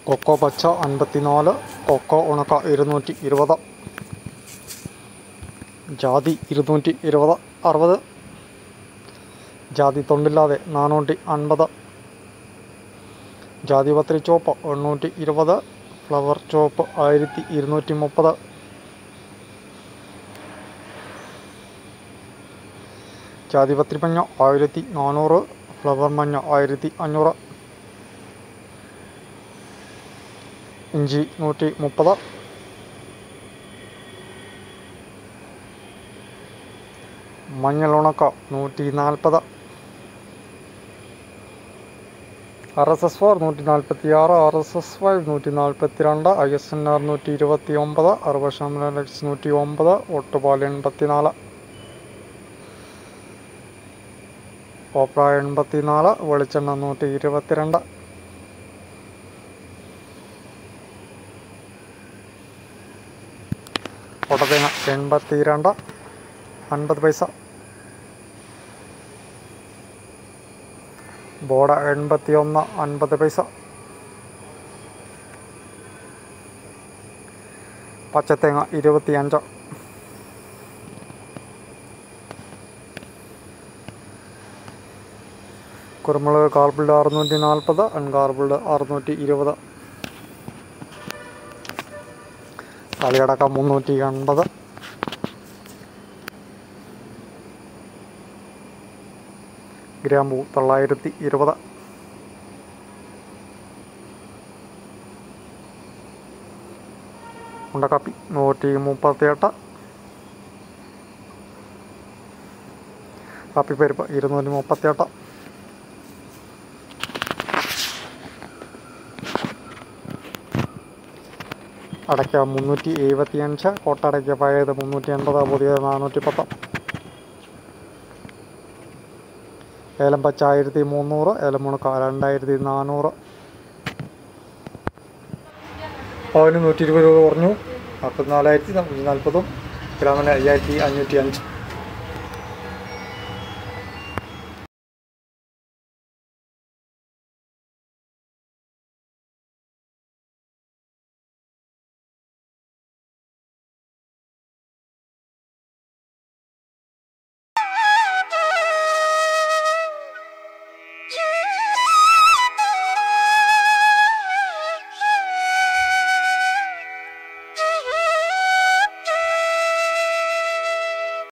cocoa പച്ച അൻപത്തിനാല് cocoa ഉണക്ക ഇരുന്നൂറ്റി ഇരുപത് ജാതി ഇരുന്നൂറ്റി ഇരുപത് അറുപത് ജാതി തൊണ്ടില്ലാതെ നാനൂറ്റി അൻപത് ജാതി പത്രി ചോപ്പ് എണ്ണൂറ്റി ഇരുപത് ഫ്ലവർ ചോപ്പ് ആയിരത്തി ഇരുന്നൂറ്റി മുപ്പത് ജാതി പത്രി മഞ്ഞ ആയിരത്തി നാനൂറ് ഫ്ലവർ മഞ്ഞ ആയിരത്തി അഞ്ഞൂറ് ഇഞ്ചി നൂറ്റി മുപ്പത് മഞ്ഞൾ ഉണക്ക നൂറ്റി നാൽപ്പത് ആർ എസ് എസ് ഫോർ നൂറ്റി നാൽപ്പത്തി ആറ് ആർ എസ് എസ് ഫൈവ് നൂറ്റി നാൽപ്പത്തി രണ്ട് ഐ എസ് എൻ ആർ നൂറ്റി ഇരുപത്തി ഒമ്പത് അറുപത് എക്സ് നൂറ്റി ഒമ്പത് ഒട്ടുപാൽ എൺപത്തി നാല് ഓപ്ര എൺപത്തി നാല് വെളിച്ചെണ്ണ നൂറ്റി ഇരുപത്തിരണ്ട് ഒട്ടതേങ്ങ എൺപത്തി രണ്ട് അൻപത് പൈസ ബോഡ എൺപത്തി ഒന്ന് അൻപത് പൈസ പച്ചത്തേങ്ങ ഇരുപത്തി അഞ്ച് കുരുമുളക് കാർബിൾഡ് അറുന്നൂറ്റി നാൽപ്പത് അൺകാർബിൾഡ് അറുന്നൂറ്റി ഇരുപത് കളിയടക്ക മുന്നൂറ്റി എൺപത് ഗ്രാമ്പൂ തൊള്ളായിരത്തി ഇരുപത് ഉണ്ടക്കാപ്പി നൂറ്റി മുപ്പത്തിയെട്ട് കാപ്പിപ്പരിപ്പ് ഇരുന്നൂറ്റി മുപ്പത്തിയെട്ട് അടയ്ക്ക മുന്നൂറ്റി എഴുപത്തി അഞ്ച് കോട്ടടയ്ക്ക പഴയത് മുന്നൂറ്റി എൺപത് പുതിയത് നാനൂറ്റി പത്ത് ഏലം പച്ച ആയിരത്തി മുന്നൂറ് ഏലം മുണക്ക രണ്ടായിരത്തി നാനൂറ് പവന് നൂറ്റി ഇരുപത് രൂപ കുറഞ്ഞു നാൽപ്പത്തിനാലായിരത്തി നാനൂറ്റി നാൽപ്പതും ഗ്രാമിന് അയ്യായിരത്തി അഞ്ഞൂറ്റി അഞ്ച്